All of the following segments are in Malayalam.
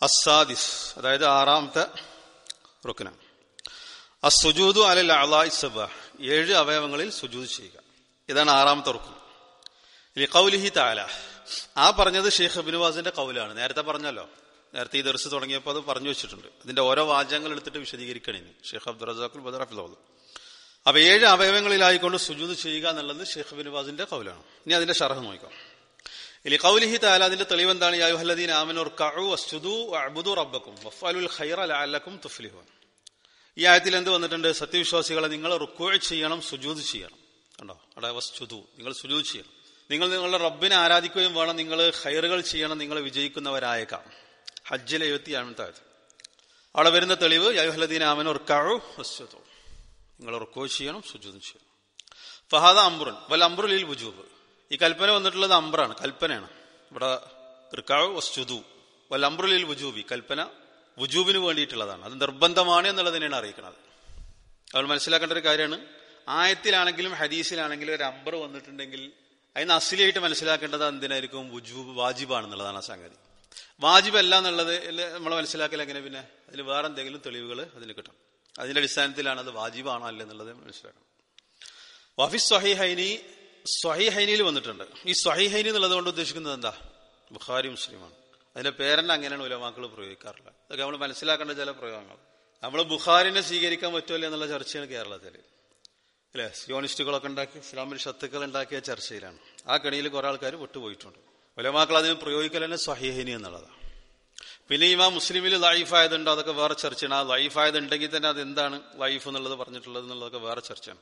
അസാദിസ് അതായത് ആറാമത്തെ റുക്കന അസുജൂദു അലൽ അലായി സബ ഏഴ് അവയവങ്ങളിൽ സുജൂദ് ചെയ്യുക ഇതാണ് ആറാമത്തെ റുക്കൻ ഇനി കൗലിഹി താല ആ പറഞ്ഞത് ഷെയ്ഖ് അബിനുവാസിന്റെ കൗലാണ് നേരത്തെ പറഞ്ഞല്ലോ നേരത്തെ ഈ ദർസ് തുടങ്ങിയപ്പോൾ അത് പറഞ്ഞു വെച്ചിട്ടുണ്ട് അതിന്റെ ഓരോ വാചകങ്ങൾ എടുത്തിട്ട് വിശദീകരിക്കണേ ഷെയ്ഖ് അബ്ദുൾ റസാഖുൽ ബദറഫിലോത് അപ്പൊ ഏഴ് അവയവങ്ങളിലായിക്കൊണ്ട് സുജൂദ് ചെയ്യുക എന്നുള്ളത് ഷെയ്ഖ് അബിനുവാസിന്റെ കൗലാണ് ഇനി അതിന്റെ ഷർഹ് നോക്കാം ഇനി കൗലിഹി താല അതിന്റെ തെളിവ് എന്താണ് യാഹുഹല്ലദീൻ ആമനൂർ കഅു വസ്ജുദു വഅബ്ദു റബ്ബക്കും വഫഅലുൽ ഖൈറ ലഅല്ലക്കും തുഫ്ലിഹൂൻ ഈ ആയത്തിൽ എന്ത് വന്നിട്ടുണ്ട് സത്യവിശ്വാസികളെ നിങ്ങൾ റുക്കൂ ചെയ്യണം സുജൂദ് ചെയ്യണം കണ്ടോ അവിടെ വസ്ജുദു നിങ്ങൾ സുജൂദ് ചെയ്യണം നിങ്ങൾ നിങ്ങളുടെ റബ്ബിനെ ആരാധിക്കുകയും വേണം നിങ്ങൾ ഖൈറുകൾ ചെയ്യണം നിങ്ങൾ വിജയിക്കുന്നവരായേക്കാം ഹജ്ജിലെ എഴുപത്തി ആമത്തെ ആയത് അവിടെ വരുന്ന തെളിവ് യാഹുഹല്ലദീൻ ആമനൂർ കഅു വസ്ജുദു നിങ്ങൾ റുക്കൂ ചെയ്യണം സുജൂദ് ചെയ്യണം ഫഹാദ അംബുറൻ വൽ അംബുറിൽ വുജൂബ് ഈ കൽപ്പന വന്നിട്ടുള്ളത് അംബറാണ് കൽപ്പനയാണ് ഇവിടെ റിക്കാവ് വസ്തുതു വൽ അംബുറിൽ വുജൂബി കൽപ്പന വുജൂബിന് വേണ്ടിയിട്ടുള്ളതാണ് അത് നിർബന്ധമാണ് എന്നുള്ളതിനെയാണ് അറിയിക്കുന്നത് അവൾ മനസ്സിലാക്കേണ്ട ഒരു കാര്യമാണ് ആയത്തിലാണെങ്കിലും ഹദീസിലാണെങ്കിലും ഒരു അംബർ വന്നിട്ടുണ്ടെങ്കിൽ അതിന് അസിലായിട്ട് മനസ്സിലാക്കേണ്ടത് എന്തിനായിരിക്കും വുജൂബ് വാജിബാണെന്നുള്ളതാണ് ആ സംഗതി വാജിബ് അല്ല എന്നുള്ളത് നമ്മൾ മനസ്സിലാക്കൽ എങ്ങനെ പിന്നെ അതിൽ വേറെ എന്തെങ്കിലും തെളിവുകൾ അതിന് കിട്ടും അതിന്റെ അടിസ്ഥാനത്തിലാണ് അത് വാജിബാണോ അല്ല എന്നുള്ളത് മനസ്സിലാക്കണം വഫിസ് സ്വഹീഹൈനി സ്വഹീഹൈനിയിൽ വന്നിട്ടുണ്ട് ഈ സ്വഹീഹൈനി എന്നുള്ളത് കൊണ്ട് ഉദ്ദേശിക്കുന്നത് എന്താ ബുഖാരി മുസ്ലിമാണ് അതിന്റെ പേരന്നെ അങ്ങനെയാണ് ഉലമാക്കൾ പ്രയോഗിക്കാറില്ല അതൊക്കെ നമ്മൾ മനസ്സിലാക്കേണ്ട ചില പ്രയോഗങ്ങൾ നമ്മൾ ബുഖാരിനെ സ്വീകരിക്കാൻ പറ്റുമല്ലോ എന്നുള്ള ചർച്ചയാണ് കേരളത്തിൽ അല്ലെ സിയോണിസ്റ്റുകളൊക്കെ ഉണ്ടാക്കി ഇസ്ലാമിൽ ശത്തുക്കൾ ഉണ്ടാക്കിയ ചർച്ചയിലാണ് ആ കണിയിൽ കുറെ ആൾക്കാർ വിട്ടുപോയിട്ടുണ്ട് ഉലമാക്കൾ അതിന് പ്രയോഗിക്കൽ തന്നെ സ്വഹീഹിനി എന്നുള്ളതാണ് പിന്നെ ഇമാ മുസ്ലിമിൽ ലൈഫായതുണ്ടോ അതൊക്കെ വേറെ ചർച്ചയാണ് ആ ലൈഫായതുണ്ടെങ്കിൽ തന്നെ അത് എന്താണ് ലൈഫ് എന്നുള്ളത് പറഞ്ഞിട്ടുള്ളത് എന്നുള്ളതൊക്കെ വേറെ ചർച്ചയാണ്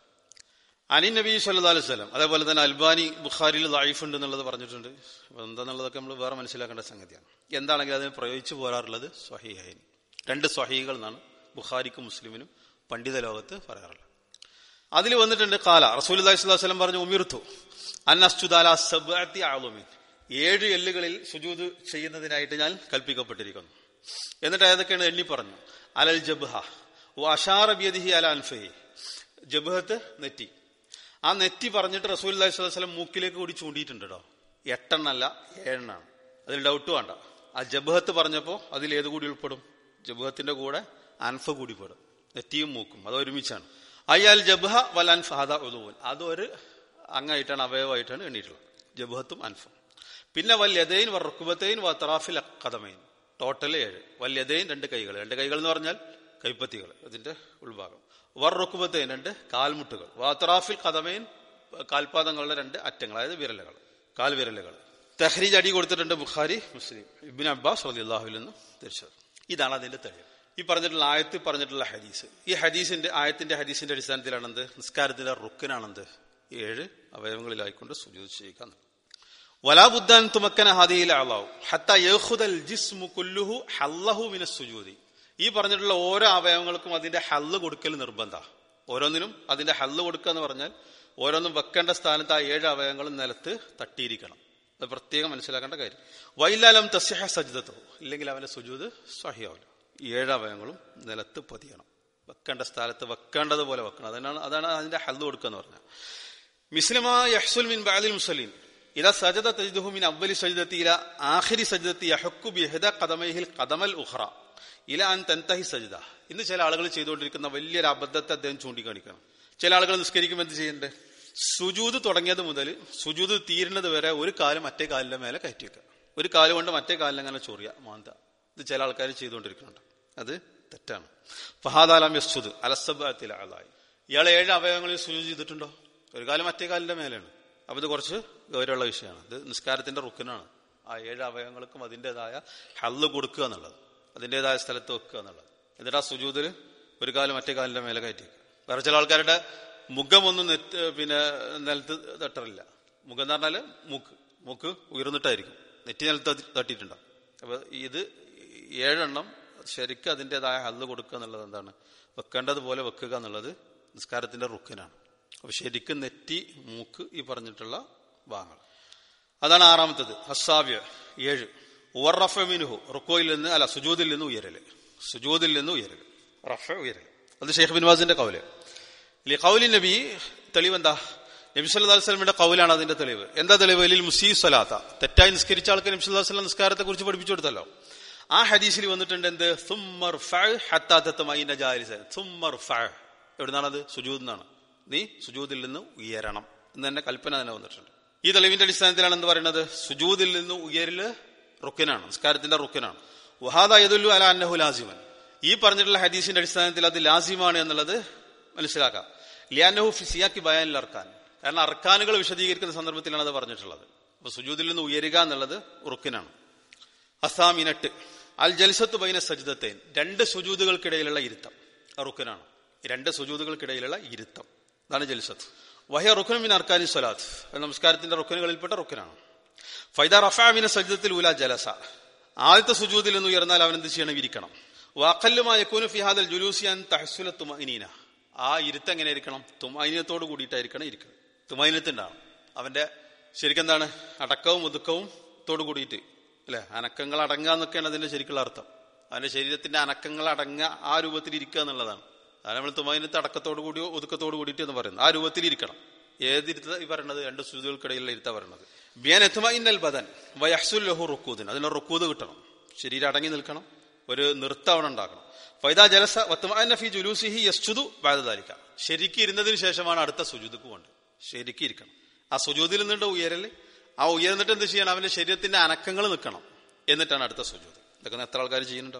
അനി നബി സല്ലാ അലൈഹി സ്വലം അതേപോലെ തന്നെ അൽബാനി ബുഖാരിയിൽ ലൈഫ് ഉണ്ട് എന്നുള്ളത് പറഞ്ഞിട്ടുണ്ട് എന്താന്നുള്ളതൊക്കെ നമ്മൾ വേറെ മനസ്സിലാക്കേണ്ട സംഗതിയാണ് എന്താണെങ്കിലും അതിന് പ്രയോഗിച്ചു പോരാറുള്ളത് സ്വഹീഹൈനി രണ്ട് സ്വഹീകൾ എന്നാണ് ബുഖാരിക്കും മുസ്ലിമിനും പണ്ഡിത ലോകത്ത് പറയാറുള്ളത് അതിൽ വന്നിട്ടുണ്ട് കാല റസൂൽ അലൈഹി സ്വലം പറഞ്ഞു ഉമിർത്തു അന്നസ്തുദാല സബാത്തി ആളുമീൻ ഏഴ് എല്ലുകളിൽ സുജൂത് ചെയ്യുന്നതിനായിട്ട് ഞാൻ കൽപ്പിക്കപ്പെട്ടിരിക്കുന്നു എന്നിട്ട് ഏതൊക്കെയാണ് എണ്ണി പറഞ്ഞു അലൽ ജബ്ഹ ഓ അഷാർ ബിയദിഹി അല അൻഫഹി ജബ്ഹത്ത് നെറ്റി ആ നെറ്റി പറഞ്ഞിട്ട് റസൂൽ അലൈഹി സ്വലം മൂക്കിലേക്ക് കൂടി ചൂണ്ടിയിട്ടുണ്ട് കേട്ടോ എട്ടെണ്ണല്ല ഏഴെണ്ണാണ് അതിൽ ഡൗട്ട് വേണ്ട ആ ജബ്ഹത്ത് പറഞ്ഞപ്പോ അതിൽ ഏത് കൂടി ഉൾപ്പെടും ജബ്ഹത്തിന്റെ കൂടെ അൻഫ കൂടി പെടും നെറ്റിയും മൂക്കും അത് ഒരുമിച്ചാണ് അയ്യാൽ ജബ്ഹ വൽ അൻഫ അതാ ഉദൂൻ അതൊരു അങ്ങായിട്ടാണ് അവയവമായിട്ടാണ് എണ്ണീട്ടുള്ളത് ജബ്ഹത്തും അൻഫും പിന്നെ വല്യതൈൻ വറുക്കുബത്തൈൻ വ തറാഫിൽ കഥമൈൻ ടോട്ടൽ ഏഴ് വല്യതൈൻ രണ്ട് കൈകൾ രണ്ട് കൈകൾ എന്ന് പറഞ്ഞാൽ കൈപ്പത്തികൾ അതിന്റെ ഉൾഭാഗം വർ റുക്കുബത്തൈൻ രണ്ട് കാൽമുട്ടുകൾ വാത്തറാഫിൽ കഥമൈൻ കാൽപാദങ്ങളുടെ രണ്ട് അറ്റങ്ങൾ അതായത് വിരലുകൾ കാൽ വിരലുകൾ തെഹ്രീജ് അടി കൊടുത്തിട്ടുണ്ട് ബുഖാരി മുസ്ലിം ഇബിൻ അബ്ബാസ് അള്ളാഹുവിൽ നിന്ന് തിരിച്ചത് ഇതാണ് അതിന്റെ തെളിവ് ഈ പറഞ്ഞിട്ടുള്ള ആയത്തിൽ പറഞ്ഞിട്ടുള്ള ഹദീസ് ഈ ഹദീസിന്റെ ആയത്തിന്റെ ഹദീസിന്റെ അടിസ്ഥാനത്തിലാണെന്ത് നിസ്കാരത്തിന്റെ റുക്കിനാണെന്ത് ഏഴ് അവയവങ്ങളിലായിക്കൊണ്ട് സുജൂത് ചെയ്യുക വലാബുദ്ദാൻ തുമക്കന ഹാദിയിൽ അള്ളാഹു ഹത്ത യഹുദൽ ജിസ്മു കുല്ലുഹു ഹല്ലഹു മിന സുജൂതി ഈ പറഞ്ഞിട്ടുള്ള ഓരോ അവയവങ്ങൾക്കും അതിന്റെ ഹല്ല് കൊടുക്കൽ നിർബന്ധ ഓരോന്നിനും അതിന്റെ ഹല്ല് കൊടുക്കുക എന്ന് പറഞ്ഞാൽ ഓരോന്നും വെക്കേണ്ട സ്ഥാനത്ത് ആ ഏഴ് അവയവങ്ങളും നിലത്ത് തട്ടിയിരിക്കണം അത് പ്രത്യേകം മനസ്സിലാക്കേണ്ട കാര്യം വൈലാലം തസ്യഹ സജിതത്തോ ഇല്ലെങ്കിൽ അവന്റെ സുജൂത് സഹിയാവില്ല ഈ ഏഴ് അവയവങ്ങളും നിലത്ത് പതിയണം വെക്കേണ്ട സ്ഥലത്ത് വെക്കേണ്ടതുപോലെ വെക്കണം അതാണ് അതാണ് അതിന്റെ ഹല്ല് കൊടുക്കുക എന്ന് പറഞ്ഞാൽ മിസ്ലിമാ യഹ്സുൽ മിൻ ബാലിൽ മുസലീൻ ഇതാ സജദ തജിദുഹു മിൻ അവലി സജിദത്തി ഇല ആഖിരി സജിദത്തി യഹക്കു ബിഹദ ഖദമൈഹിൽ ഖദമൽ ഉഖ്റ ഇല അൻ തൻതഹി സജിദ ഇന്ന് ചില ആളുകൾ ചെയ്തുകൊണ്ടിരിക്കുന്ന വലിയൊരു അബദ്ധത്തെ അദ്ദേഹം ചൂണ്ടിക്കാണിക്കണം ചില ആളുകൾ നിസ്കരിക്കുമ്പോൾ എന്ത് ചെയ്യണ്ടേ സുജൂത് തുടങ്ങിയത് മുതൽ സുജൂത് തീരുന്നത് വരെ ഒരു കാല് മറ്റേ കാലിന്റെ മേലെ കയറ്റി വെക്കുക ഒരു കാല് കൊണ്ട് മറ്റേ കാലിനങ്ങനെ ചൊറിയ മാന്ത ഇത് ചില ആൾക്കാർ ചെയ്തുകൊണ്ടിരിക്കുന്നുണ്ട് അത് തെറ്റാണ് ഫഹാദാലാം യസ്സുദ് അലസബത്തില ആളായി ഇയാൾ ഏഴ് അവയവങ്ങളിൽ സുജൂത് ചെയ്തിട്ടുണ്ടോ ഒരു കാലം മറ്റേ കാലിന്റെ മേലെയാണ് അപ്പൊ ഇത് കുറച്ച് ഗൗരവമുള്ള വിഷയമാണ് ഇത് നിസ്കാരത്തിന്റെ റുക്കിനാണ് ആ ഏഴ് അവയവങ്ങൾക്കും അതിൻ്റെതായ ഹല്ല് കൊടുക്കുക എന്നുള്ളത് അതിൻ്റെതായ സ്ഥലത്ത് വെക്കുക എന്നുള്ളത് എന്നിട്ട് ആ സുജൂതിൽ ഒരു കാലം മറ്റേ കാലിന്റെ മേലെ കയറ്റി വേറെ ചില ആൾക്കാരുടെ മുഖമൊന്നും നെറ്റ് പിന്നെ നിലത്ത് തട്ടറില്ല മുഖം എന്ന് പറഞ്ഞാല് മൂക്ക് മൂക്ക് ഉയർന്നിട്ടായിരിക്കും നെറ്റി നിലത്ത് തട്ടിയിട്ടുണ്ടാവും അപ്പൊ ഇത് ഏഴെണ്ണം ശരിക്കും അതിൻ്റെതായ ഹല്ല് കൊടുക്കുക എന്നുള്ളത് എന്താണ് വെക്കേണ്ടതുപോലെ വെക്കുക എന്നുള്ളത് നിസ്കാരത്തിന്റെ റുക്കിനാണ് അപ്പൊ ശരിക്കും നെറ്റി മൂക്ക് ഈ പറഞ്ഞിട്ടുള്ള ഭാഗങ്ങൾ അതാണ് ആറാമത്തത് ഹസാവ്യ ഏഴ് ഉവർറഫ മിനുഹു റുക്കോയിൽ നിന്ന് അല്ല സുജൂദിൽ നിന്ന് ഉയരല് സുജൂദിൽ നിന്ന് ഉയരല് റഫ ഉയരല് അത് ഷെയ്ഖ് ബിൻവാസിന്റെ കൗല് ഇല്ലേ കൗലി നബി തെളിവെന്താ നബി സല്ലാ വസ്ലമിന്റെ കൗലാണ് അതിന്റെ തെളിവ് എന്താ തെളിവ് ലിൽ മുസീ സ്വലാത്ത തെറ്റായി നിസ്കരിച്ച ആൾക്ക് നബി സല്ലാ വസ്ലം നിസ്കാരത്തെ കുറിച്ച് പഠിപ്പിച്ചു കൊടുത്തല്ലോ ആ ഹദീസിൽ വന്നിട്ടുണ്ട് എന്ത് സുമ്മർ ഹത്താത്തമൈന ജാലിസൻ സുമ്മർ എവിടുന്നാണത് സുജൂദ് എന്നാണ് നീ സുജൂദിൽ നിന്ന് ഉയരണം എന്ന് തന്നെ കൽപ്പന തന്നെ വന്നിട്ടുണ്ട് ഈ തെളിവിന്റെ അടിസ്ഥാനത്തിലാണ് എന്ത് പറയുന്നത് സുജൂദിൽ നിന്ന് ഉയരല് റുക്കിനാണ് നിസ്കാരത്തിന്റെ റുക്കിനാണ് വഹാദ യദുല്ലു അല അന്നഹു ലാസിമൻ ഈ പറഞ്ഞിട്ടുള്ള ഹദീസിന്റെ അടിസ്ഥാനത്തിൽ അത് ലാസിമാണ് എന്നുള്ളത് മനസ്സിലാക്കാം ലിയാനഹു ഫിസിയാക്കി ബയാനിൽ അർക്കാൻ കാരണം അർക്കാനുകൾ വിശദീകരിക്കുന്ന സന്ദർഭത്തിലാണ് അത് പറഞ്ഞിട്ടുള്ളത് അപ്പൊ സുജൂദിൽ നിന്ന് ഉയരുക എന്നുള്ളത് റുക്കിനാണ് അസാമിനട്ട് അൽ ജൽസത്ത് ബൈന സജിദത്തേൻ രണ്ട് സുജൂദുകൾക്കിടയിലുള്ള ഇരുത്തം റുക്കനാണ് രണ്ട് സുജൂദുകൾക്കിടയിലുള്ള ഇരുത്തം അതാണ് ജൽസത്ത് വഹ്യ റുഖൻ മിൻ അർക്കാനി സ്വലാത്ത് നമസ്കാരത്തിന്റെ റുക്കനുകളിൽപ്പെട്ട റുക്കനാണ് ഫൈദ റഫാമിന സജിദത്തിൽ ഉല ജലസ ആദ്യത്തെ സുജൂദിൽ നിന്ന് ഉയർന്നാൽ അവൻ എന്ത് ചെയ്യണം ഇരിക്കണം വാക്കല്ലുമായ യക്കൂനു ഫിഹാദൽ ജുലൂസിയാൻ തഹസുല തുമഇനീന ആ ഇരുത്തം എങ്ങനെ ഇരിക്കണം തുമൈനത്തോട് കൂടിയിട്ടായിരിക്കണം ഇരിക്കുന്നത് തുമൈനത്തുണ്ടാവും അവന്റെ ശരിക്കെന്താണ് അടക്കവും ഒതുക്കവും തോട് കൂടിയിട്ട് അല്ലെ അനക്കങ്ങൾ അടങ്ങുക എന്നൊക്കെയാണ് അതിന്റെ ശരിക്കുള്ള അർത്ഥം അവന്റെ ശരീരത്തിന്റെ അനക്കങ്ങൾ അടങ്ങുക ആ രൂപത്തിൽ ഇരിക്കുക എന്നുള്ളതാണ് അതാണ് നമ്മൾ തുമൈനത്ത് അടക്കത്തോട് കൂടിയോ ഒതുക്കത്തോട് കൂടിയിട്ട് എന്ന് പറയുന്നത് ആ രൂപത്തിൽ ഇരിക്കണം ഏത് ഇരുത്ത ഈ പറയുന്നത് രണ്ട് സുജുകൾക്കിടയിലുള്ള ഇരുത്ത പറയുന്നത് ബിയാൻ എത്തുമൈന്നൽ ബദൻ വയഹ്സുൽ ലഹു റുക്കൂദിന് അതിന് റുക്കൂദ് കിട്ടണം ശരീരം അടങ്ങി നിൽക്കണം ഒരു നൃത്തം അവിടെ ഉണ്ടാക്കണം ഫൈദ ജലസ വത്തുമാന ഫി ജുലൂസിഹി യസ്തുദു ബാധതാലിക്ക ശരിക്ക് ഇരുന്നതിന് ശേഷമാണ് അടുത്ത സുജുദക്ക് പോകേണ്ടത് ശരിക്ക് ഇരിക്കണം ആ സുജൂതിൽ നിന്നിട്ട് ഉയരല് ആ ഉയർന്നിട്ട് എന്ത് ചെയ്യണം അവന്റെ ശരീരത്തിന്റെ അനക്കങ്ങൾ നിൽക്കണം എന്നിട്ടാണ് അടുത്ത സുജൂത് ഇതൊക്കെ എത്ര ആൾക്കാർ ചെയ്യുന്നുണ്ടോ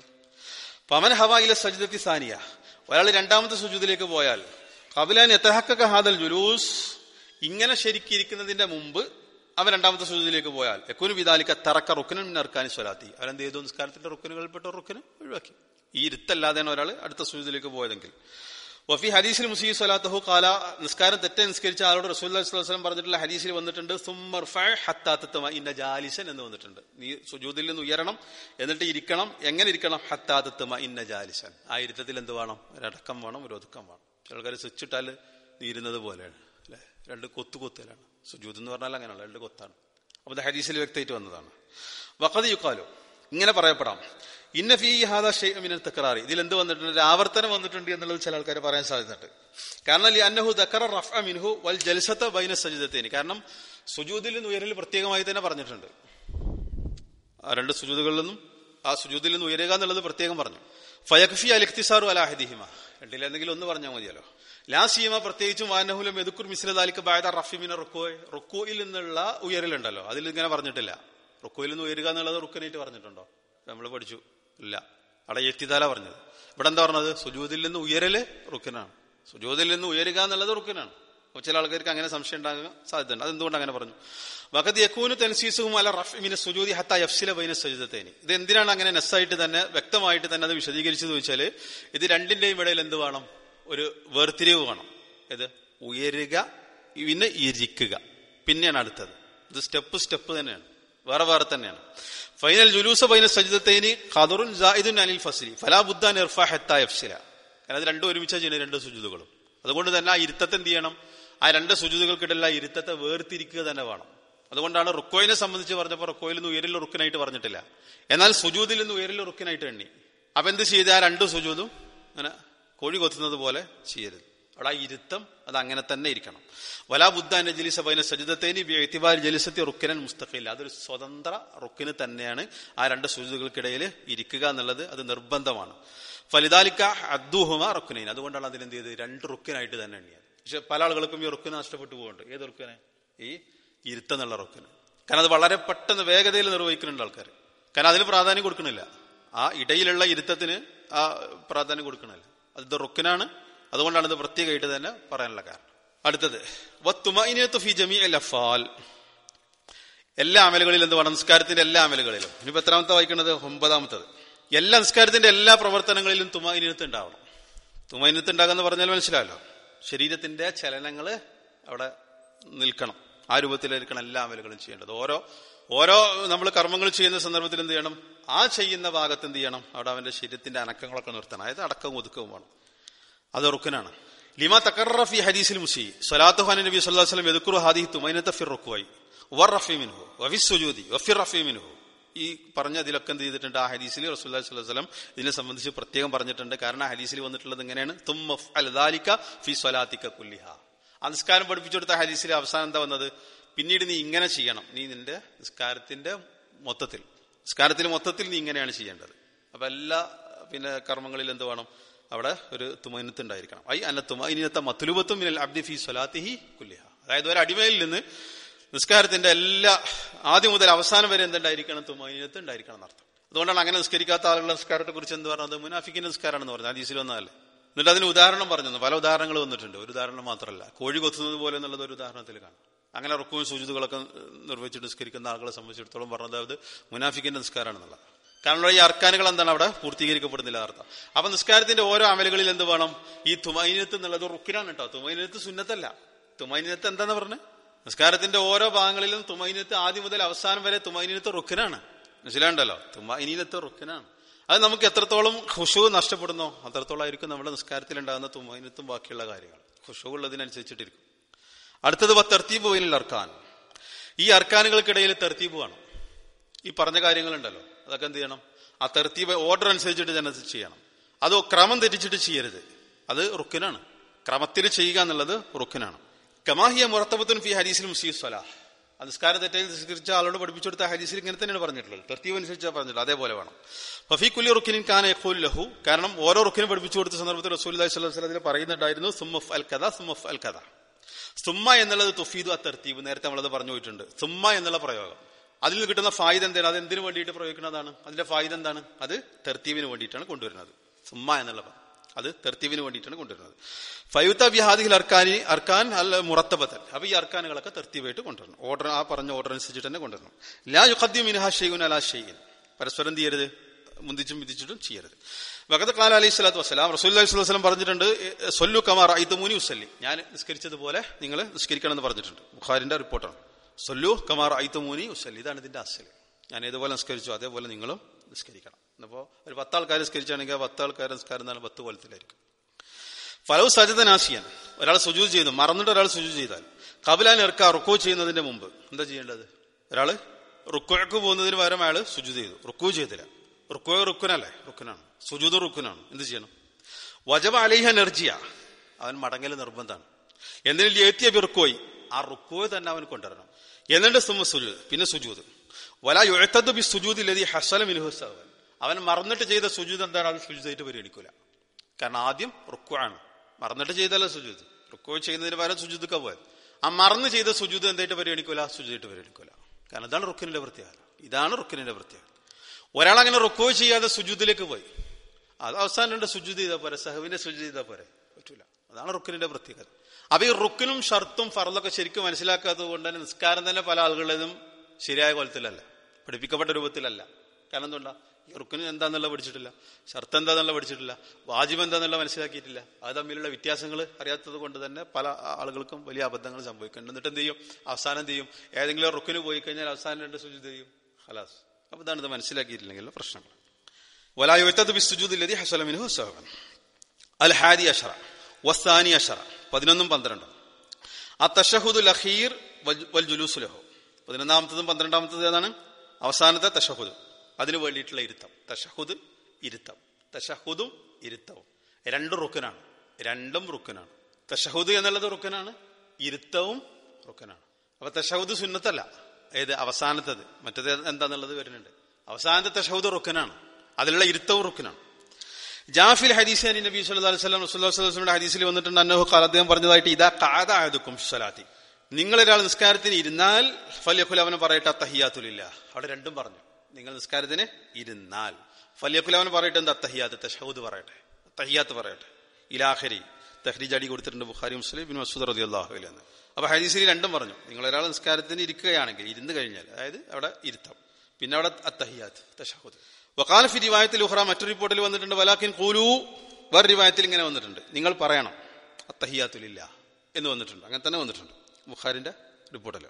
പമൻ ഹവായിലെ സജിദത്തി സാനിയ ഒരാൾ രണ്ടാമത്തെ സുജൂതിലേക്ക് പോയാൽ കപിലാൻ എത്തഹക്ക ഹാദൽ ജുലൂസ് ഇങ്ങനെ ശരിക്കിരിക്കുന്നതിന്റെ മുമ്പ് അവൻ രണ്ടാമത്തെ സുജൂതിലേക്ക് പോയാൽ എക്കുനു വിതാലിക്ക തറക്ക റുക്കനും നർക്കാനി സ്വലാത്തി അവരെന്ത് ചെയ്തു നിസ്കാരത്തിന്റെ റുക്കനുകളിൽപ്പെട്ട റുക്കന് ഒഴിവാക്കി ഈ ഇരുത്തല്ലാതെയാണ് ഒരാൾ അടുത്ത സുജൂതിലേക്ക് പോയതെങ്കിൽ വഫി ഹദീസിൽ മുസീ സ്വലാത്തഹു കാല നിസ്കാരം തെറ്റ നിസ്കരിച്ച ആളോട് റസൂൽ വസ്ലം പറഞ്ഞിട്ടുള്ള ഹദീസിൽ വന്നിട്ടുണ്ട് ഹത്താത്തമ ഇന്ന ജാലിസൻ എന്ന് വന്നിട്ടുണ്ട് നീ സുജൂതിൽ നിന്ന് ഉയരണം എന്നിട്ട് ഇരിക്കണം എങ്ങനെ ഇരിക്കണം ഹത്താത്തമ ഇന്ന ജാലിസൻ ആ ഇരുത്തത്തിൽ എന്ത് വേണം ഒരടക്കം വേണം ഒരു ഒതുക്കം വേണം ചില ആൾക്കാർ സ്വിച്ചിട്ടാൽ നീരുന്നത് പോലെയാണ് അല്ലെ രണ്ട് കൊത്തു കൊത്തലാണ് സുജൂത് എന്ന് പറഞ്ഞാൽ അങ്ങനെയുള്ള രണ്ട് കൊത്താണ് അപ്പൊ ഇത് ഹദീസിൽ വ്യക്തമായിട്ട് വന്നതാണ് വഖദ് യുക്കാലോ ഇങ്ങനെ പറയപ്പെടാം ഇന്ന ഫീ ഹാദ ഷെയ്മിനെ തക്കറാറി ഇതിൽ എന്ത് വന്നിട്ടുണ്ട് ഒരു ആവർത്തനം വന്നിട്ടുണ്ട് എന്നുള്ളത് ചില ആൾക്കാർ പറയാൻ സാധ്യതയുണ്ട് കാരണം ലി അന്നഹു ദക്കറ റഫ് മിൻഹു വൽ ജൽസത്ത ബൈന സജിദത്തേനി കാരണം സുജൂദിൽ നിന്ന് ഉയരൽ പ്രത്യേകമായി തന്നെ പറഞ്ഞിട്ടുണ്ട് ആ രണ്ട് സുജൂദുകളിൽ നിന്നും ആ സുജൂദിൽ നിന്ന് ഉയരുക എന്നുള്ളത് പ്രത്യേകം പറഞ്ഞു ഫയഖ്ഫി അൽ ഇഖ്തിസാറു അല ഹദിഹിമ രണ്ടിലെന്തെങ്കിലും ഒന്ന് പറഞ്ഞാൽ മതിയല്ലോ ലാ സീമ പ്രത്യേകിച്ചും വാനഹുലം എതുക്കുർ മിസ്ലദാലിക്ക് ബായത റഫിമിന റുക്കോ റുക്കോയിൽ നിന്നുള്ള ഉയരലുണ്ടല്ലോ അതിൽ ഇങ്ങനെ പറഞ്ഞിട്ടില്ല റുക്കോയിൽ നിന്ന് ഉയരുക എന്നുള്ളത് റുക്കനായിട്ട് പറഞ്ഞിട്ടുണ്ടോ നമ്മൾ പഠിച്ചു ഇല്ല അവിടെ എത്തിതാല പറഞ്ഞത് ഇവിടെ എന്താ പറഞ്ഞത് സുജൂതിൽ നിന്ന് ഉയരല് റുക്കനാണ് സുജൂതിൽ നിന്ന് ഉയരുക എന്നുള്ളത് റുക്കനാണ് അപ്പൊ ചില ആൾക്കാർക്ക് അങ്ങനെ സംശയം ഉണ്ടാകാൻ സാധ്യതയുണ്ട് അതെന്തുകൊണ്ട് അങ്ങനെ പറഞ്ഞു വഖത് യക്കൂന് തൻസീസും അല റഫ്മിനെ സുജൂതി ഹത്ത യഫ്സില ബൈന സജിതത്തേനി ഇത് എന്തിനാണ് അങ്ങനെ നെസ്സായിട്ട് തന്നെ വ്യക്തമായിട്ട് തന്നെ അത് വിശദീകരിച്ചത് ചോദിച്ചാല് ഇത് രണ്ടിന്റെയും ഇടയിൽ എന്ത് വേണം ഒരു വേർതിരിവ് വേണം ഇത് ഉയരുക പിന്നെ ഇരിക്കുക പിന്നെയാണ് അടുത്തത് ഇത് സ്റ്റെപ്പ് സ്റ്റെപ്പ് തന്നെയാണ് വേറെ വേറെ തന്നെയാണ് ഫൈനൽ ജുലൂസ ബൈന സജിദത്തേനി ഖദറുൻ ജായിദുൻ അനിൽ ഫസ്ലി ഫലാ ബുദ്ദാൻ ഇർഫ ഹത്ത യഫ്സില കാരണം അത് രണ്ടും ഒരുമിച്ചാ ചെയ്യുന്നത് രണ്ട് സുജുതുകളും അതുകൊണ്ട് തന്നെ ആ ഇരുത്തത്തെ എന്ത് ചെയ്യണം ആ രണ്ട് സുജുതുകൾക്കിടയിൽ ആ ഇരുത്തത്തെ വേർതിരിക്കുക തന്നെ വേണം അതുകൊണ്ടാണ് റുക്കോയിനെ സംബന്ധിച്ച് പറഞ്ഞപ്പോൾ റുക്കോയിൽ നിന്ന് ഉയരിൽ റുക്കിനായിട്ട് പറഞ്ഞിട്ടില്ല എന്നാൽ സുജൂതിൽ നിന്ന് ഉയരിൽ റുക്കിനായിട്ട് എണ്ണി അപ്പൊ എന്ത് ചെയ്ത് ആ രണ്ട് സുജൂതും അങ്ങനെ കോഴി കൊത്തുന്നത് പോലെ ചെയ്യരുത് അവിടെ ആ ഇരുത്തം അത് അങ്ങനെ തന്നെ ഇരിക്കണം വലാ ബുദ്ധാൻ ജലിസ ബൈന സജിതത്തേനി എത്തിബാൽ ജലിസത്തി റുക്കിനൻ മുസ്തഖില്ല അതൊരു സ്വതന്ത്ര റുക്കിന് തന്നെയാണ് ആ രണ്ട് സൂചികൾക്കിടയിൽ ഇരിക്കുക എന്നുള്ളത് അത് നിർബന്ധമാണ് ഫലിതാലിക്ക അദ്ദുഹുമ റുക്കിനൈൻ അതുകൊണ്ടാണ് അതിനെന്ത് ചെയ്ത് രണ്ട് റുക്കിനായിട്ട് തന്നെ എണ്ണിയത് പക്ഷെ പല ആളുകൾക്കും ഈ റുക്കിന് നഷ്ടപ്പെട്ടു പോകുന്നുണ്ട് ഏത് റുക്കിനെ ഈ ഇരുത്തെന്നുള്ള റുക്കിന് കാരണം അത് വളരെ പെട്ടെന്ന് വേഗതയിൽ നിർവഹിക്കുന്നുണ്ട് ആൾക്കാർ കാരണം അതിന് പ്രാധാന്യം കൊടുക്കണില്ല ആ ഇടയിലുള്ള ഇരുത്തത്തിന് ആ പ്രാധാന്യം കൊടുക്കണില്ല അത് റുക്കിനാണ് അതുകൊണ്ടാണ് ഇത് പ്രത്യേകമായിട്ട് തന്നെ പറയാനുള്ള കാരണം അടുത്തത് വത്തുമൈനത്ത് ഫി ജമി അൽ അഫാൽ എല്ലാ അമലുകളിലും എന്ത് വേണം നിസ്കാരത്തിന്റെ എല്ലാ അമലുകളിലും ഇനിയിപ്പോ എത്രാമത്തെ വായിക്കുന്നത് ഒമ്പതാമത്തത് എല്ലാ നിസ്കാരത്തിന്റെ എല്ലാ പ്രവർത്തനങ്ങളിലും തുമൈനത്ത് ഉണ്ടാവണം തുമൈനത്ത് ഉണ്ടാകുന്ന പറഞ്ഞാൽ മനസ്സിലാവല്ലോ ശരീരത്തിന്റെ ചലനങ്ങള് അവിടെ നിൽക്കണം ആ രൂപത്തിലായിരിക്കണം എല്ലാ അമലുകളും ചെയ്യേണ്ടത് ഓരോ ഓരോ നമ്മൾ കർമ്മങ്ങൾ ചെയ്യുന്ന സന്ദർഭത്തിൽ എന്ത് ചെയ്യണം ആ ചെയ്യുന്ന ഭാഗത്ത് എന്ത് ചെയ്യണം അവിടെ അവന്റെ ശരീരത്തിന്റെ അനക്കങ്ങളൊക്കെ നിർത്തണം അതായത് അടക്കവും ഒതുക്കവും വേണം അത് റുക്കനാണ് ലിമ തക്കറഫി ഹദീസിൽ മുസി സ്വലാത്തു ഖാൻ നബി സല്ലല്ലാഹു അലൈഹി വസല്ലം യദ്കുറു ഹാദിഹി തുമൈനത ഫിർ റുക്വൈ വറഫി മിൻഹു വഫി സുജൂദി വഫി റഫി മിൻഹു ഈ പറഞ്ഞ ഇതിലൊക്കെ എന്ത് ചെയ്തിട്ടുണ്ട് ആ ഹദീസിൽ റസൂലുള്ളാഹി സ്വല്ലല്ലാഹു അലൈഹി വസല്ലം ഇതിനെ സംബന്ധിച്ച് പ്രത്യേകം പറഞ്ഞിട്ടുണ്ട് കാരണം ആ ഹദീസിൽ വന്നിട്ടുള്ളത് എങ്ങനെയാണ് തുമ്മ അൽ ദാലിക ഫി സ്വലാത്തിക കുല്ലിഹ ആ നിസ്കാരം പഠിപ്പിച്ചു കൊടുത്ത ഹദീസിൽ അവസാനം എന്താ വന്നത് പിന്നീട് നീ ഇങ്ങനെ ചെയ്യണം നീ നിന്റെ നിസ്കാരത്തിന്റെ മൊത്തത്തിൽ നിസ്കാരത്തിൽ മൊത്തത്തിൽ നീ ഇങ്ങനെയാണ് ചെയ്യേണ്ടത് അപ്പൊ എല്ലാ പിന്നെ കർമ്മങ്ങളിൽ എന്ത് വേണം അവിടെ ഒരു തുമൈനത്ത് ഉണ്ടായിരിക്കണം ഐ അന്ന തുമൈനത്ത മത്തുലുബത്തും മിനൽ അബ്ദി ഫി സ്വലാത്തിഹി കുല്ലിഹ അതായത് ഒരു അടിമയിൽ നിന്ന് നിസ്കാരത്തിന്റെ എല്ലാ ആദ്യം മുതൽ അവസാനം വരെ എന്തുണ്ടായിരിക്കണം തുമൈനത്ത് ഉണ്ടായിരിക്കണം എന്നർത്ഥം അതുകൊണ്ടാണ് അങ്ങനെ നിസ്കരിക്കാത്ത ആളുകളുടെ നിസ്കാരത്തെ കുറിച്ച് എന്ത് പറഞ്ഞത് മുനാഫിക്കിന്റെ നിസ്കാരമാണെന്ന് പറഞ്ഞത് ഹദീസിൽ വന്നതല്ലേ എന്നിട്ട് അതിന് ഉദാഹരണം പറഞ്ഞു പല ഉദാഹരണങ്ങൾ വന്നിട്ടുണ്ട് ഒരു ഉദാഹരണം മാത്രമല്ല കോഴി കൊത്തുന്നത് പോലെ എന്നുള്ളത് ഒരു ഉദാഹരണത്തിൽ കാണാം അങ്ങനെ റുക്കും സൂചിതുകളൊക്കെ നിർവഹിച്ചിട്ട് നിസ്കരിക്കുന്ന ആളുകളെ സംബന്ധിച്ചിടത്തോളം പറഞ്ഞത് അത് മുനാഫിക്കിന്റെ നിസ്കാരമാണെന്നുള്ളത് കാരണം ഈ അർക്കാനുകൾ എന്താണ് അവിടെ പൂർത്തീകരിക്കപ്പെടുന്നില്ല അർത്ഥം അപ്പൊ നിസ്കാരത്തിന്റെ ഓരോ അമലുകളിൽ എന്ത് വേണം ഈ തുമൈനത്ത് എന്നുള്ളത് റുക്കിനാണ് കേട്ടോ തുമൈനത്ത് സുന്നത്തല്ല തുമൈനത്ത് എന്താന്ന് പറഞ്ഞത് നിസ്കാരത്തിന്റെ ഓരോ ഭാഗങ്ങളിലും തുമൈനത്ത് ആദ്യം മുതൽ അവസാനം വരെ തുമൈനത്ത് റുക്കിനാണ് മനസ്സിലാണ്ടല്ലോ തുമൈനത്ത് റുക്കിനാണ് അത് നമുക്ക് എത്രത്തോളം ഖുഷു നഷ്ടപ്പെടുന്നോ അത്രത്തോളം ആയിരിക്കും നമ്മുടെ നിസ്കാരത്തിൽ ഉണ്ടാകുന്ന തുമൈനത്തും ബാക്കിയുള്ള കാര്യങ്ങൾ ഖുഷു ഉള്ളതിനനുസരിച്ചിട്ടിരിക്കും അടുത്തത് തെർത്തീബ് വൈനിൽ അർക്കാൻ ഈ അർക്കാനുകൾക്കിടയിൽ തെർത്തീബ് വേണം ഈ പറഞ്ഞ കാര്യങ്ങളുണ്ടല്ലോ അതൊക്കെ എന്ത് ചെയ്യണം ആ തെർത്തീബ് ഓർഡർ അനുസരിച്ചിട്ട് ജനത്തിൽ ചെയ്യണം അത് ക്രമം തെറ്റിച്ചിട്ട് ചെയ്യരുത് അത് റുക്കിനാണ് ക്രമത്തിൽ ചെയ്യുക എന്നുള്ളത് റുക്കിനാണ് കമാഹിയ മുറത്തബത്തുൻ ഫി ഹരീസിൽ മുസീഫ് സ്വലാഹ് നിസ്കാരം തെറ്റായി നിസ്കരിച്ച ആളോട് പഠിപ്പിച്ചു കൊടുത്ത ഹരീസിൽ ഇങ്ങനെ തന്നെയാണ് പറഞ്ഞിട്ടുള്ളത് തെർത്തീവ് അനുസരിച്ചാണ് പറഞ്ഞിട്ടുള്ളത് അതേപോലെ വേണം ഫഫി കുല്ലി റുക്കിനിൻ കാന യഖൂൽ ലഹു കാരണം ഓരോ റുക്കിനും പഠിപ്പിച്ചു കൊടുത്ത സന്ദർഭത്തിൽ റസൂൽ അലൈഹി സ്വലം അതിൽ പറയുന്നുണ്ടായിരുന്നു സുമ്മഫ് അൽ കഥ സുമ്മഫ് അൽ കഥ സുമ്മ എന്നുള്ളത് തുഫീദു ആ തെർത്തീവ് നേരത്തെ നമ്മളത് പറഞ്ഞു പോയിട്ടുണ്ട് സുമ്മ എന്നുള്ള പ്രയോഗം അതിൽ നിന്ന് കിട്ടുന്ന ഫായിദ എന്താണ് അത് എന്തിനു വേണ്ടിയിട്ട് പ്രയോഗിക്കുന്നതാണ് അതിന്റെ ഫായിദ എന്താണ് അത് തെർത്തീവിന് വേണ്ടിയിട്ടാണ് കൊണ്ടുവരുന്നത് സുമ്മ എന്നുള്ള അത് തെർത്തീവിന് വേണ്ടിയിട്ടാണ് കൊണ്ടുവരുന്നത് ഫയുത്ത വിഹാദിഹിൽ അർക്കാനി അർക്കാൻ അല്ല മുറത്തബത്തൽ അപ്പൊ ഈ അർക്കാനുകളൊക്കെ തെർത്തീവായിട്ട് കൊണ്ടുവരണം ഓർഡർ ആ പറഞ്ഞ ഓർഡർ അനുസരിച്ചിട്ട് തന്നെ കൊണ്ടുവരണം ലാ യുഖദ്യം മിൻഹ ഷെയ്യുൻ അലാ ഷെയ്യൻ പരസ്പരം ചെയ്യരുത് മുന്തിച്ചും വിധിച്ചിട്ടും ചെയ്യരുത് വഖത്ത് കാല അലൈഹി സ്വലാത്തു വസ്സലാം റസൂൽ അലൈഹി സ്വലം പറഞ്ഞിട്ടുണ്ട് സൊല്ലു കമാർ ഇത് മുനി ഉസല്ലി ഞാൻ നിസ്കരിച്ചതുപോലെ നിങ്ങൾ നിസ്കരിക്കണം എന്ന് പറഞ്ഞിട്ടുണ്ട് ബുഖാരിന്റെ റിപ്പോർട്ടാണ് സൊല്ലു കമാർ ഐത്ത് മൂനി ഉസല്ലി ഇതാണ് ഇതിന്റെ അസല് ഞാൻ ഏതുപോലെ നിസ്കരിച്ചു അതേപോലെ നിങ്ങളും നിസ്കരിക്കണം എന്നപ്പോ ഒരു പത്താൾക്കാർ നിസ്കരിച്ചാണെങ്കിൽ ആ പത്താൾക്കാർ നിസ്കാരം എന്നാണ് പത്ത് കൊലത്തിലായിരിക്കും ഫലവ് സജിതനാശിയൻ ഒരാൾ സുജു ചെയ്തു മറന്നിട്ട് ഒരാൾ സുജു ചെയ്താൽ കപിലാൻ ഇറക്ക റുക്കോ ചെയ്യുന്നതിന്റെ മുമ്പ് എന്താ ചെയ്യേണ്ടത് ഒരാള് റുക്കോക്ക് പോകുന്നതിന് പകരം അയാൾ സുജു ചെയ്തു റുക്കു ചെയ്തില്ല റുക്കോ റുക്കുനല്ലേ റുക്കുനാണ് സുജൂദ് റുക്കുനാണ് എന്ത് ചെയ്യണം വജബ അലിഹ നെർജിയ അവൻ മടങ്ങൽ നിർബന്ധമാണ് എന്തിനും ഏത്തിയ ബിറുക്കോയി ആ റുക്കോയെ തന്നെ അവൻ കൊണ്ടുവരണം എന്നിട്ട് സുമ സുജൂദ് പിന്നെ സുജൂദ് വല എഴുത്തത് ബി സുജൂദ് ലതി ഹസല മിനുഹുസവൻ അവൻ മറന്നിട്ട് ചെയ്ത സുജൂദ് എന്താണ് അത് സുജൂദായിട്ട് പരിഗണിക്കൂല കാരണം ആദ്യം റുക്കു ആണ് മറന്നിട്ട് ചെയ്തല്ല സുജൂദ് റുക്കോ ചെയ്യുന്നതിന് പകരം സുജൂദ് പോയത് ആ മറന്ന് ചെയ്ത സുജൂദ് എന്തായിട്ട് പരിഗണിക്കൂല സുജൂദായിട്ട് പരിഗണിക്കൂല കാരണം ഇതാണ് റുക്കിനിന്റെ പ്രത്യേകത ഇതാണ് റുക്കിനിന്റെ പ്രത്യേകത ഒരാൾ അങ്ങനെ റുക്കോ ചെയ്യാതെ സുജൂദിലേക്ക് പോയി അത് അവസാനം രണ്ട് സുജൂദ് ചെയ്താൽ പോരെ സഹവിന്റെ സുജൂദ് ചെയ്താൽ പോരെ പറ്റൂല അതാണ് റുക്കിനിന്റെ പ്രത്യേകത അപ്പൊ ഈ റുക്കിനും ഷർത്തും ഫറലൊക്കെ ശരിക്കും മനസ്സിലാക്കാത്തത് കൊണ്ട് തന്നെ നിസ്കാരം തന്നെ പല ആളുകളുടേതും ശരിയായ കൊലത്തിലല്ല പഠിപ്പിക്കപ്പെട്ട രൂപത്തിലല്ല കാരണം എന്തുകൊണ്ടാ ഈ റുക്കിന് എന്താന്നുള്ള പഠിച്ചിട്ടില്ല ഷർത്ത് എന്താന്നുള്ള പഠിച്ചിട്ടില്ല വാജിബ് എന്താന്നുള്ള മനസ്സിലാക്കിയിട്ടില്ല അത് തമ്മിലുള്ള വ്യത്യാസങ്ങൾ അറിയാത്തത് കൊണ്ട് തന്നെ പല ആളുകൾക്കും വലിയ അബദ്ധങ്ങൾ സംഭവിക്കുന്നുണ്ട് എന്നിട്ട് എന്ത് ചെയ്യും അവസാനം എന്ത് ചെയ്യും ഏതെങ്കിലും റുക്കിന് പോയി കഴിഞ്ഞാൽ അവസാനം രണ്ട് സുജിത് ചെയ്യും ഹലാസ് അപ്പൊ ഇതാണ് ഇത് മനസ്സിലാക്കിയിട്ടില്ലെങ്കിലുള്ള പ്രശ്നങ്ങൾ വലായുത്തത് ബിസുജൂദില്ലതി ഹസലമിനു സഹവൻ അൽ ഹാദി അഷറ വസ്താനി അഷറ പതിനൊന്നും പന്ത്രണ്ടും ആ തഷഹുദ് ലഹീർ വൽ ജുലൂസ് ലഹു പതിനൊന്നാമത്തതും പന്ത്രണ്ടാമത്തതും ഏതാണ് അവസാനത്തെ തഷഹുദ് അതിനു വേണ്ടിയിട്ടുള്ള ഇരുത്തം തഷഹുദ് ഇരുത്തം തഷഹുദും ഇരുത്തവും രണ്ട് റുക്കനാണ് രണ്ടും റുക്കനാണ് തഷഹുദ് എന്നുള്ളത് റുക്കനാണ് ഇരുത്തവും റുക്കനാണ് അപ്പൊ തഷഹുദ് സുന്നത്തല്ല ഏത് അവസാനത്തത് മറ്റത് എന്താന്നുള്ളത് വരുന്നുണ്ട് അവസാനത്തെ തഷഹുദ് റുക്കനാണ് അതിലുള്ള ഇരുത്തവും റുക്കനാണ് ജാഫിൽ ഹദീസ് അലി നബി സല്ലല്ലാഹു അലൈഹി വസല്ലം റസൂലുള്ളാഹി സ്വല്ലല്ലാഹു അലൈഹി വസല്ലം ഹദീസിൽ വന്നിട്ടുണ്ട് അന്നഹു ഖാല അദ്ദേഹം പറഞ്ഞതായിട്ട് ഇദാ ഖഅദ അഹദുക്കും സ്വലാത്തി നിങ്ങൾ ഒരാൾ നിസ്കാരത്തിന് ഇരുന്നാൽ ഫല്യഖുൽ അവൻ പറയട്ടെ തഹിയാത്തുലില്ല അവിടെ രണ്ടും പറഞ്ഞു നിങ്ങൾ നിസ്കാരത്തിന് ഇരുന്നാൽ ഫല്യഖുൽ അവൻ പറയട്ടെ എന്താ തഹിയാത്ത് തഷഹൂദ് പറയട്ടെ തഹിയാത്ത് പറയട്ടെ ഇലാഖരി തഹ്രീജ് അടി കൊടുത്തിട്ടുണ്ട് ബുഖാരി മുസ്ലിം ബിൻ മസൂദ് റളിയല്ലാഹു അൻഹു എന്ന് അപ്പൊ ഹദീസിൽ രണ്ടും പറഞ്ഞു നിങ്ങൾ ഒരാൾ നിസ്കാരത്തിന് ഇരിക്കുകയാണെങ്കിൽ ഇരുന്ന് കഴിഞ്ഞാൽ അതായത് അവിടെ ഇരുത്തം പിന്നെ അവിടെ അത്തഹിയാത്ത് തഷഹൂദ് വക്കാല ഫി റിവായത്തിൽ ഉഹ്റ മറ്റൊരു റിപ്പോർട്ടിൽ വന്നിട്ടുണ്ട് വലാക്കിൻ കൂലു വേറെ റിവായത്തിൽ ഇങ്ങനെ വന്നിട്ടുണ്ട് നിങ്ങൾ പറയണം അത്തഹിയാത്തുലില്ല എന്ന് വന്നിട്ടുണ്ട് അങ്ങനെ തന്നെ വന്നിട്ടുണ്ട് ബുഖാരിന്റെ റിപ്പോർട്ടിൽ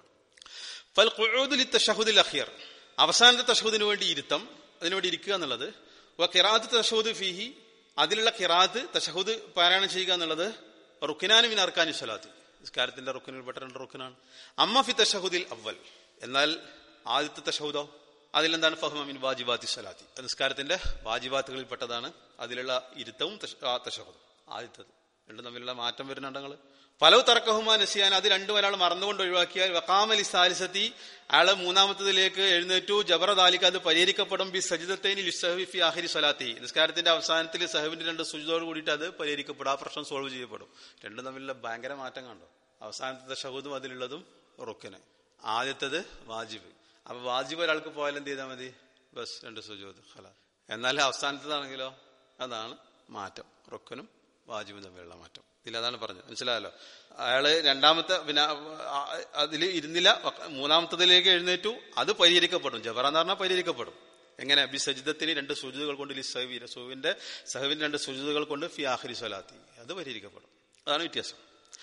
ഫൽ ഖുഊദുലി തഷഹുദിൽ അഖിയർ അവസാനത്തെ തഷഹുദിന് വേണ്ടി ഇരുത്തം അതിനുവേണ്ടി ഇരിക്കുക എന്നുള്ളത് വ കിറാത്ത് തഷഹുദ് ഫിഹി അതിലുള്ള കിറാത്ത് തഷഹുദ് പാരായണം ചെയ്യുക എന്നുള്ളത് റുക്കിനാനുമിൻ അർക്കാനു സ്വലാത്ത് നിസ്കാരത്തിന്റെ റുക്കിനിൽപ്പെട്ട രണ്ട് റുക്കിനാണ് അമ്മ ഫി തഷഹുദിൽ അവൽ എന്നാൽ ആദ്യത്തെ തഷഹുദോ അതിലെന്താണ് ഫഹ്മിൻ വാജിബാത്തി സ്വലാത്തി നിസ്കാരത്തിന്റെ വാജിബാത്തുകളിൽ പെട്ടതാണ് അതിലുള്ള ഇരുത്തവും തഷഹുദും ആദ്യത്തത് രണ്ടും തമ്മിലുള്ള മാറ്റം വരുന്നുണ്ട് നിങ്ങൾ പലവ് തർക്കഹുമാ നസിയാൻ അത് രണ്ടും ഒരാൾ മറന്നുകൊണ്ട് ഒഴിവാക്കിയാൽ വക്കാമലി സാലിസത്തി അയാള് മൂന്നാമത്തതിലേക്ക് എഴുന്നേറ്റു ജബറ താലിക്ക് അത് പരിഹരിക്കപ്പെടും ബി സജിദത്തേനി ലിസഹബി ഫി ആഹിരി സ്വലാത്തി നിസ്കാരത്തിന്റെ അവസാനത്തിൽ സഹബിന്റെ രണ്ട് സുജിതോട് കൂടിയിട്ട് അത് പരിഹരിക്കപ്പെടും ആ പ്രശ്നം സോൾവ് ചെയ്യപ്പെടും രണ്ടും തമ്മിലുള്ള ഭയങ്കര മാറ്റം കണ്ടോ അവസാനത്തെ ഷഹൂദും അതിലുള്ളതും റുക്കിന് ആദ്യത്തത് വാജിബ് അപ്പൊ വാജിബ് ഒരാൾക്ക് പോയാൽ എന്ത് ചെയ്താൽ മതി ബസ് രണ്ട് സുജൂദ് ഖല എന്നാൽ അവസാനത്തതാണെങ്കിലോ അതാണ് മാറ്റം റുക്കനും വാജിബും തമ്മിലുള്ള മാറ്റം ഇതിൽ അതാണ് പറഞ്ഞത് മനസ്സിലായല്ലോ അയാള് രണ്ടാമത്തെ പിന്നെ അതിൽ ഇരുന്നില്ല മൂന്നാമത്തതിലേക്ക് എഴുന്നേറ്റു അത് പരിഹരിക്കപ്പെടും ജബറ എന്ന് പറഞ്ഞാൽ പരിഹരിക്കപ്പെടും എങ്ങനെ ബി സജിദത്തിന് രണ്ട് സുജിതകൾ കൊണ്ട് ലിസഹവി റസൂവിന്റെ സഹവിന്റെ രണ്ട് സുജിതകൾ കൊണ്ട് ഫി ആഖിരി സ്വലാത്തി അത് പരിഹരിക്കപ്പെടും അതാണ് വ്യത്യാസം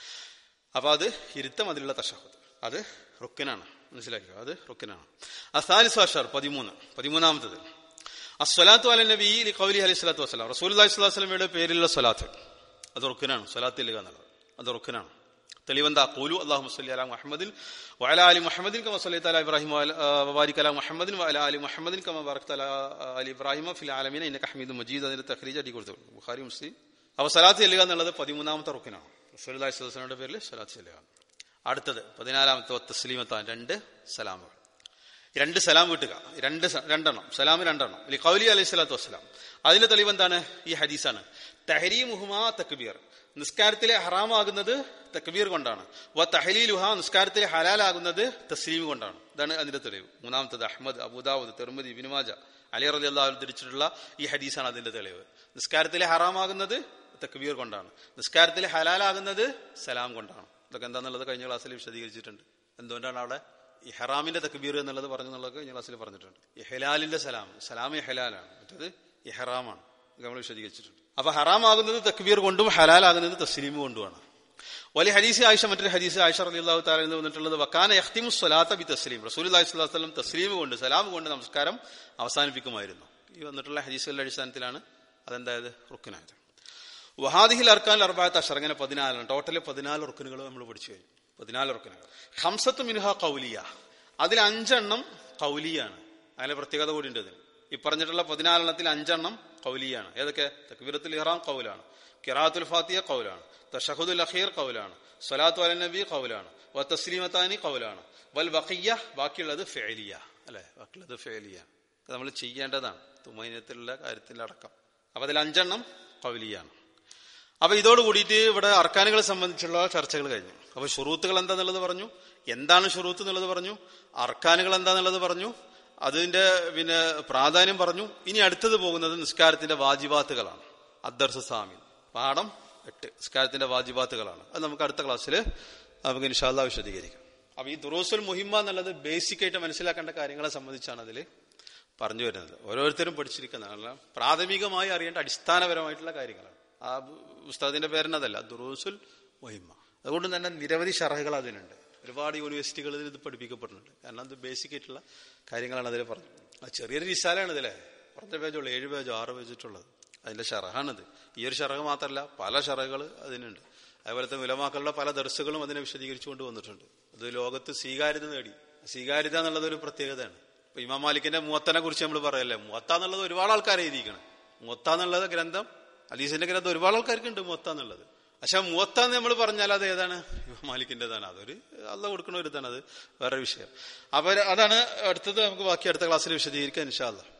അപ്പൊ അത് ഇരുത്തം അതിലുള്ള തഷഹദ് അത് റുക്കിനാണ് മനസ്സിലാക്കുക അത് റുക്കിനാണ് അസാലിസ് അഷർ പതിമൂന്ന് പതിമൂന്നാമത്തത് അസ്വലാത്തു അല നബി കൗലി അലൈഹി സ്വലാത്തു വസ്സലാം റസൂൽ അലൈഹി സ്വലാസ്ലമയുടെ പേരിലുള്ള സ്വലാത്ത് അത് റുക്കിനാണ് സ്വലാത്ത് ഇല്ലുക എന്നുള്ളത് അത് റുക്കിനാണ് തെളിവന്താ കൂലു അള്ളാഹു മുസ്ലി അല മുഹമ്മദിൻ വഅല അലി മുഹമ്മദിൻ കമ സല്ലൈത അല ഇബ്രാഹിം വബാരിക് അല മുഹമ്മദിൻ വഅല അലി മുഹമ്മദിൻ കമ ബാറക്ത അല അലി ഇബ്രാഹിം ഫിൽ ആലമീന ഇന്നക ഹമീദും മജീദ് അതിന്റെ തഖ്രീജ് അടി കൊടുത്തു ബുഖാരി മുസ്ലിം അപ്പൊ സലാത്ത് ചെല്ലുക എന്നുള്ളത് പതിമൂന്നാമത്തെ റുക്കിനാണ് റസൂൽ അലൈഹി സ്വലാസ്ലമയുടെ പേരിൽ സലാത്ത് ചെല്ലുക അടുത്തത് പതിനാലാമത്തെ തസ്ലീമത്താൻ രണ്ട് സലാമുകൾ രണ്ട് സലാം വീട്ടുക രണ്ട് രണ്ടെണ്ണം സലാം രണ്ടെണ്ണം അല്ലെ കൗലി അലൈഹി സ്വലാത്തു വസ്സലാം അതിന്റെ തെളിവ് എന്താണ് ഈ ഹദീസാണ് തഹരീ മുഹുമാ തക്ബീർ നിസ്കാരത്തിലെ ഹറാമാകുന്നത് തക്ബീർ കൊണ്ടാണ് വ തഹലീലുഹ നിസ്കാരത്തിലെ ഹലാലാകുന്നത് തസ്ലീം കൊണ്ടാണ് ഇതാണ് അതിന്റെ തെളിവ് മൂന്നാമത്തത് അഹമ്മദ് അബുദാവുദ് തെർമദി ബിനുമാജ അലി റലി അള്ളാഹു തിരിച്ചിട്ടുള്ള ഈ ഹദീസാണ് അതിന്റെ തെളിവ് നിസ്കാരത്തിലെ ഹറാമാകുന്നത് തക്ബീർ കൊണ്ടാണ് നിസ്കാരത്തിലെ ഹലാലാകുന്നത് സലാം കൊണ്ടാണ് ഇതൊക്കെ എന്താണെന്നുള്ളത് കഴിഞ്ഞ ക്ലാസ്സിൽ വിശദീകരിച്ചിട്ടുണ്ട് എന്തുകൊണ്ടാണ് അവിടെ ഇഹ്റാമിന്റെ തക്ബീർ എന്നുള്ളത് പറഞ്ഞെന്നുള്ളത് കഴിഞ്ഞ ക്ലാസ്സിൽ പറഞ്ഞിട്ടുണ്ട് ഇഹലാലിന്റെ സലാം സലാം ഇഹലാലാണ് മറ്റത് ഇഹ്റാമാണ് നമ്മൾ വിശദീകരിച്ചിട്ടുണ്ട് അപ്പൊ ഹറാമാകുന്നത് തക്ബീർ കൊണ്ടും ഹലാലാകുന്നത് തസ്ലീം കൊണ്ടുമാണ് വലിയ ഹദീസ് ആയിഷ മറ്റൊരു ഹദീസ് ആയിഷ റലി അള്ളാഹു താലെന്ന് വന്നിട്ടുള്ളത് വക്കാന യഹ്തിമു സ്വലാത്ത ബി തസ്ലീം റസൂൽ അലൈഹി സ്വലാസ്ലം തസ്ലീം കൊണ്ട് സലാം കൊണ്ട് നമസ്കാരം അവസാനിപ്പിക്കുമായിരുന്നു ഈ വന്നിട്ടുള്ള ഹദീസുകളുടെ അടിസ്ഥാനത്തിലാണ് അതെന്തായത് റുക്കിനായത് വഹാദിഹിൽ അർക്കാൻ അർബാത്ത് അഷർ അങ്ങനെ പതിനാലാണ് ടോട്ടല് പതിനാല് റുക്കനുകൾ നമ്മൾ പഠിച്ചു കഴിഞ്ഞു പതിനാല് റുക്കനുകൾ ഹംസത്ത് മിൻഹ കൗലിയ അതിൽ അഞ്ചെണ്ണം കൗലിയാണ് അതിലെ പ്രത്യേകത കൂടി ഉണ്ട് ഇതിന് ഈ പറഞ്ഞിട്ടുള്ള പതിനാലെണ്ണത്തിൽ അഞ്ചെണ്ണം കൗലിയാണ് ഏതൊക്കെ തക്ബീറത്തുൽ ഇഹ്റാം കൗലാണ് കിറാത്തുൽ ഫാത്തിയ കൗലാണ് തഷഹുദുൽ അഖീർ കൗലാണ് സ്വലാത്തു അല നബി കൗലാണ് വ തസ്ലീമത്താനി കൗലാണ് വൽ ബഖിയ ബാക്കിയുള്ളത് ഫേലിയ അല്ലെ ബാക്കിയുള്ളത് ഫേലിയ നമ്മൾ ചെയ്യേണ്ടതാണ് തുമൈനത്തിലുള്ള കാര്യത്തിലടക്കം അപ്പൊ അതിൽ അഞ്ചെണ്ണം കൗലിയാണ് അപ്പൊ ഇതോട് കൂടിയിട്ട് ഇവിടെ അർക്കാനുകളെ സംബന്ധിച്ചുള്ള ചർച്ചകൾ കഴിഞ്ഞു അപ്പൊ ഷുറൂത്തുകൾ എന്താന്നുള്ളത് പറഞ്ഞു എന്താണ് ഷുറൂത്ത് എന്നുള്ളത് പറഞ്ഞു അർക്കാനുകൾ എന്താന്നുള്ളത് പറഞ്ഞു അതിന്റെ പിന്നെ പ്രാധാന്യം പറഞ്ഞു ഇനി അടുത്തത് പോകുന്നത് നിസ്കാരത്തിന്റെ വാജിബാത്തുകളാണ് അദ്ദർസ സാമി പാഠം എട്ട് നിസ്കാരത്തിന്റെ വാജിബാത്തുകളാണ് അത് നമുക്ക് അടുത്ത ക്ലാസ്സിൽ നമുക്ക് ഇൻഷാല്ല വിശദീകരിക്കാം അപ്പൊ ഈ ദുറൂസുൽ മുഹിമ്മ എന്നുള്ളത് ബേസിക് ആയിട്ട് മനസ്സിലാക്കേണ്ട കാര്യങ്ങളെ സംബന്ധിച്ചാണ് അതിൽ പറഞ്ഞു വരുന്നത് ഓരോരുത്തരും പഠിച്ചിരിക്കുന്നതാണ് പ്രാഥമികമായി അറിയേണ്ട അടിസ്ഥാനപരമായിട്ടുള്ള കാര്യങ്ങളാണ് ആ പുസ്തകത്തിന്റെ പേരിനതല്ല ദുറൂസുൽ മൊഹിമ അതുകൊണ്ട് തന്നെ നിരവധി ഷറഹുകൾ അതിനുണ്ട് ഒരുപാട് യൂണിവേഴ്സിറ്റികളിൽ ഇത് പഠിപ്പിക്കപ്പെടുന്നുണ്ട് കാരണം അത് ബേസിക് ആയിട്ടുള്ള കാര്യങ്ങളാണ് അതിൽ പറഞ്ഞത് അത് ചെറിയൊരു വിശാലാണ് ഇതിലെ കുറഞ്ഞ പേജുള്ളൂ ഏഴ് പേജോ ആറ് പേജിട്ടുള്ളത് അതിന്റെ ഷറഹാണിത് ഈ ഒരു ഷറഹ് മാത്രമല്ല പല ഷറഹുകൾ അതിനുണ്ട് അതുപോലത്തെ വിലമാക്കളുടെ പല ദർശകളും അതിനെ വിശദീകരിച്ചുകൊണ്ട് വന്നിട്ടുണ്ട് അത് ലോകത്ത് സ്വീകാര്യത നേടി സ്വീകാര്യത എന്നുള്ളത് ഒരു പ്രത്യേകതയാണ് ഇപ്പൊ ഇമാം മാലിക്കിന്റെ മുവത്തനെ കുറിച്ച് നമ്മൾ പറയല്ലേ മുവത്ത എന്നുള്ളത് ഒരുപാട് ആൾക്കാർ എഴുതിയിരിക്കണം മുവത്ത എന്നുള്ളത് ഗ്രന്ഥം അലീസിന്റെ ഗ്രന്ഥം ഒരുപാട് ആൾക്കാർക്കുണ്ട് മുവത്ത എന്നുള്ളത് പക്ഷെ മുവത്ത എന്ന് നമ്മൾ പറഞ്ഞാൽ അത് ഏതാണ് ഇമാം മാലിക്കിന്റേതാണ് അതൊരു അല്ല കൊടുക്കുന്ന ഒരു ഇതാണ് അത് വേറെ വിഷയം അപ്പൊ അതാണ് അടുത്തത് നമുക്ക് ബാക്കി അടുത്ത ക്ലാസ്സിൽ വിശദീകരിക്കാൻ ഇൻഷാല്ല